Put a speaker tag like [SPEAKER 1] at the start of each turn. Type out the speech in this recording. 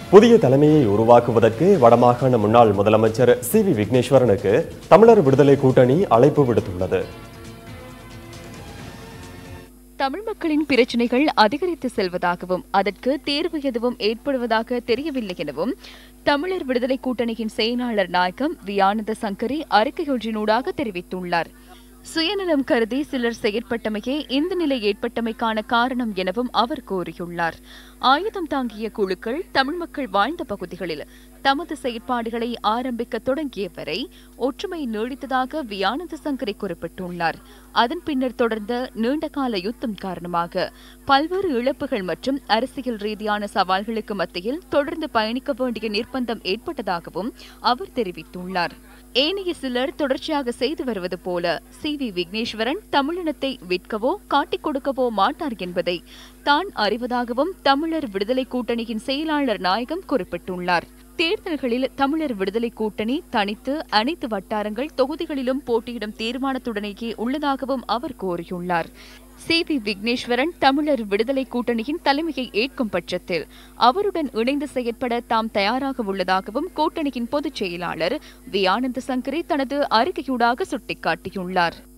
[SPEAKER 1] புதிய தலைமையை உருவாக்குவதற்கு வடமாகாண முன்னாள் முதலமைச்சர் சி வி விக்னேஸ்வரனுக்கு தமிழர் விடுதலை கூட்டணி அழைப்பு விடுத்துள்ளது
[SPEAKER 2] தமிழ் மக்களின் பிரச்சினைகள் அதிகரித்து செல்வதாகவும் அதற்கு தீர்வு எதுவும் ஏற்படுவதாக தெரியவில்லை எனவும் தமிழர் விடுதலை கூட்டணியின் செயலாளர் நாயகம் வி ஆனந்த சங்கரி அறிக்கையொன்றினூடாக தெரிவித்துள்ளார் சுயநலம் கருதி சிலர் செயற்பட்டமையே இந்த நிலை ஏற்பட்டமைக்கான காரணம் எனவும் அவர் கூறியுள்ளார் ஆயுதம் தாங்கிய குழுக்கள் தமிழ் மக்கள் வாழ்ந்த பகுதிகளில் தமது செயற்பாடுகளை ஆரம்பிக்க தொடங்கிய வரை ஒற்றுமை நீடித்ததாக வி ஆனந்த சங்கரி குறிப்பிட்டுள்ளார் அதன் பின்னர் தொடர்ந்த நீண்டகால யுத்தம் காரணமாக பல்வேறு இழப்புகள் மற்றும் அரசியல் ரீதியான சவால்களுக்கு மத்தியில் தொடர்ந்து பயணிக்க வேண்டிய நிர்பந்தம் ஏற்பட்டதாகவும் அவர் தெரிவித்துள்ளார் ஏனைய சிலர் தொடர்ச்சியாக செய்து வருவது போல சி வி விக்னேஸ்வரன் தமிழினத்தை விற்கவோ காட்டிக் கொடுக்கவோ மாட்டார் என்பதை தான் அறிவதாகவும் தமிழர் விடுதலை கூட்டணியின் செயலாளர் நாயகம் குறிப்பிட்டுள்ளார் தேர்தல்களில் தமிழர் விடுதலை கூட்டணி தனித்து அனைத்து வட்டாரங்கள் தொகுதிகளிலும் போட்டியிடும் தீர்மானத்துடனேயே உள்ளதாகவும் அவர் கூறியுள்ளார் சி வி விக்னேஸ்வரன் தமிழர் விடுதலை கூட்டணியின் தலைமையை ஏற்கும் பட்சத்தில் அவருடன் இணைந்து செயற்பட தாம் தயாராக உள்ளதாகவும் கூட்டணியின் பொதுச் செயலாளர் வி ஆனந்த சங்கரி தனது அறிக்கையூடாக சுட்டிக்காட்டியுள்ளார்